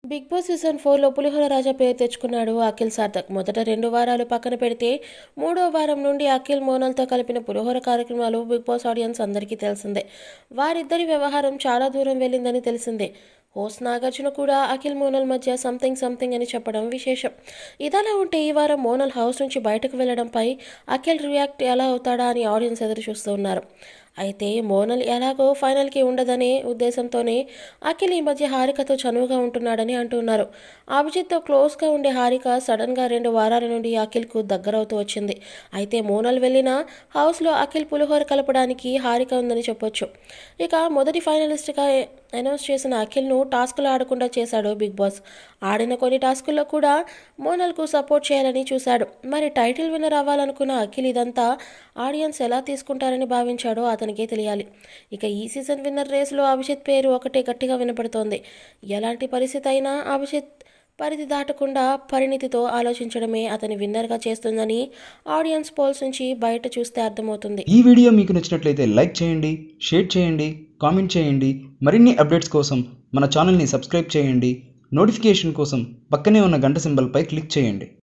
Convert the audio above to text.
big boss season ఫోర్లో పులిహోర రాజా పేరు తెచ్చుకున్నాడు అఖిల్ సార్థక్ మొదట రెండు వారాలు పక్కన పెడితే మూడో వారం నుండి అఖిల్ మోనల్తో కలిపిన పులిహోర కార్యక్రమాలు బిగ్ బాస్ ఆడియన్స్ అందరికీ తెలిసిందే వారిద్దరి వ్యవహారం చాలా దూరం వెళ్ళిందని తెలిసిందే హోస్ట్ నాగార్జున కూడా అఖిల్ మోనల్ మధ్య సంథింగ్ సంథింగ్ అని చెప్పడం విశేషం ఇదలా ఉంటే ఈ వారం మోనల్ హౌస్ నుంచి బయటకు వెళ్లడంపై అఖిల్ రియాక్ట్ ఎలా అవుతాడా అని ఆడియన్స్ ఎదురు చూస్తూ ఉన్నారు అయితే మోనల్ ఎలాగో ఫైనల్కి ఉండదనే ఉద్దేశంతోనే అఖిల్ ఈ మధ్య హారికతో చనువుగా ఉంటున్నాడని అంటున్నారు అభిజిత్తో క్లోజ్గా ఉండే హారిక సడన్గా రెండు వారాల నుండి అఖిల్కు దగ్గరవుతూ వచ్చింది అయితే మోనల్ వెళ్ళిన హౌస్లో అఖిల్ పులిహోర కలపడానికి హారిక ఉందని చెప్పొచ్చు ఇక మొదటి ఫైనలిస్ట్గా అనౌన్స్ చేసిన అఖిల్ను టాస్కులు ఆడకుండా చేశాడు బిగ్ బాస్ ఆడిన కొన్ని టాస్కుల్లో కూడా మోనల్కు సపోర్ట్ చేయాలని చూశాడు మరి టైటిల్ విన్నర్ అవ్వాలనుకున్న అఖిల్ ఇదంతా ఆడియన్స్ ఎలా తీసుకుంటారని భావించాడో అతనికే తెలియాలి ఇక ఈ సీజన్ విన్నర్ రేసులో అభిజిత్ పేరు ఒకటే గట్టిగా వినపడుతోంది ఎలాంటి పరిస్థితి అయినా అభిజిత్ పరిధి దాటకుండా పరిణితితో ఆలోచించడమే అతని విన్నర్గా చేస్తుందని ఆడియన్స్ పోల్స్ నుంచి బయట చూస్తే అర్థమవుతుంది ఈ వీడియో మీకు నచ్చినట్లయితే లైక్ చేయండి షేర్ చేయండి కామెంట్ చేయండి మరిన్ని అప్డేట్స్ కోసం మన ఛానల్ని సబ్స్క్రైబ్ చేయండి నోటిఫికేషన్ కోసం పక్కనే ఉన్న గంట సింబల్పై క్లిక్ చేయండి